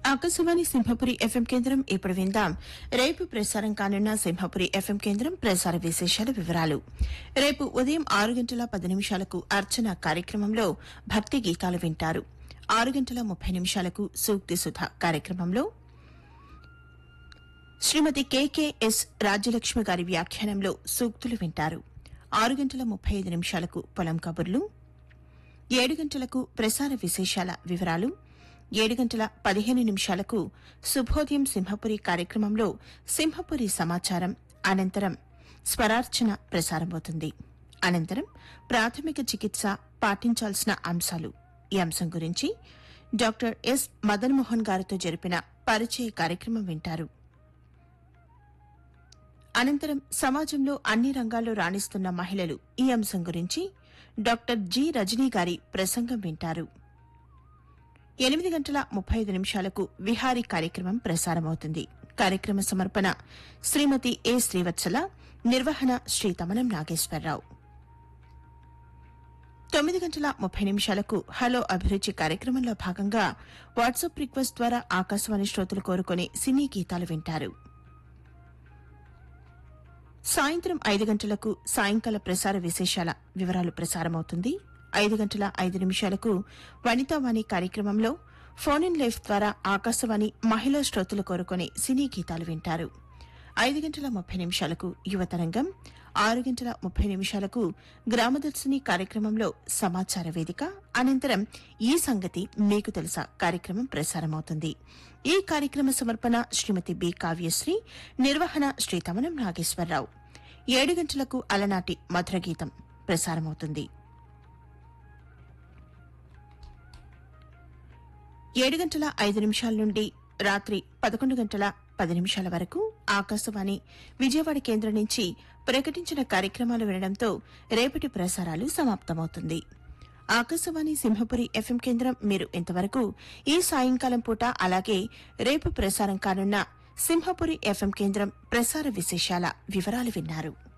Akashvani Simhapuri FM కేంద్రం ఇప్పుడు విందాం రేపు ప్రసారం కానున్న సింహపురి ఎఫ్ఎం కేంద్రం ప్రసార విశేషాల వివరాలు రేపు ఉదయం ఆరు గంటల పది నిమిషాలకు అర్చన కార్యక్రమంలో భక్తి గీతాలు వింటారు ఆరు గంటల ముప్పై నిమిషాలకు సూక్తి సుధ కార్యక్రమంలో శ్రీమతి కెకెఎస్ రాజ్యలక్ష్మి గారి వ్యాఖ్యానంలో సూక్తులు వింటారు ఆరు గంటల ముప్పై ఐదు నిమిషాలకు పొలం కబుర్లు ఏడు గంటలకు ప్రసార విశేషాల వివరాలు ఏడు గంటల పదిహేను నిమిషాలకు శుభోదయం సింహపురి కార్యక్రమంలో సింహపురి సమాచారం అనంతరం స్వరార్చన ప్రసారమవుతుంది అనంతరం ప్రాథమిక చికిత్స పాటించాల్సిన అంశాలు ఈ అంశం గురించి డాక్టర్ ఎస్ మదన్ మోహన్ గారితో జరిపిన పరిచయ కార్యక్రమం వింటారు అనంతరం సమాజంలో అన్ని రంగాల్లో రాణిస్తున్న మహిళలు ఈ అంశం గురించి డాక్టర్ జి రజనీ గారి ప్రసంగం వింటారు ఎనిమిది గంటల ముప్పై ఐదు నిమిషాలకు విహారీ కార్యక్రమం ప్రసారమవుతుంది కార్యక్రమ సమర్పణ శ్రీమతి ఏ శ్రీవత్సల నిర్వహణ శ్రీ తమనం నాగేశ్వరరావు తొమ్మిది గంటల ముప్పై నిమిషాలకు హలో అభిరుచి కార్యక్రమంలో భాగంగా వాట్సాప్ రిక్వెస్ట్ ద్వారా ఆకాశవాణి శ్రోతలు కోరుకునే సినీ గీతాలు వింటారు సాయంత్రం ఐదు గంటలకు సాయంకాల ప్రసార విశేషాల వివరాలు ప్రసారమవుతుంది ఐదు గంటల ఐదు నిమిషాలకు వనితావాణి కార్యక్రమంలో ఫోన్ ఇన్ లైఫ్ ద్వారా ఆకాశవాణి మహిళా శ్రోతలు కోరుకునే సినీ గీతాలు వింటారు ఐదు గంటల ముప్పై నిమిషాలకు యువతరంగం ఆరు గంటల ముప్పై నిమిషాలకు గ్రామదర్శిని కార్యక్రమంలో సమాచార వేదిక అనంతరం ఈ సంగతి మీకు తెలుసా కార్యక్రమం ప్రసారమవుతుంది ఈ కార్యక్రమ సమర్పణ శ్రీమతి బి కావ్యశ్రీ నిర్వహణ శ్రీ తమనం నాగేశ్వరరావు ఏడు గంటలకు అలనాటి మధుర గీతం ప్రసారమవుతుంది ఏడు గంటల ఐదు నిమిషాల నుండి రాత్రి పదకొండు గంటల పది నిమిషాల వరకు ఆకాశవాణి విజయవాడ కేంద్రం నుంచి ప్రకటించిన కార్యక్రమాలు వినడంతో రేపటి ప్రసారాలు సమాప్తమవుతుంది ఆకాశవాణి సింహపురి ఎఫ్ఎం కేంద్రం మీరు ఇంతవరకు ఈ సాయంకాలం పూట అలాగే రేపు ప్రసారం కానున్న సింహపురి ఎఫ్ఎం కేంద్రం ప్రసార విశేషాల వివరాలు విన్నారు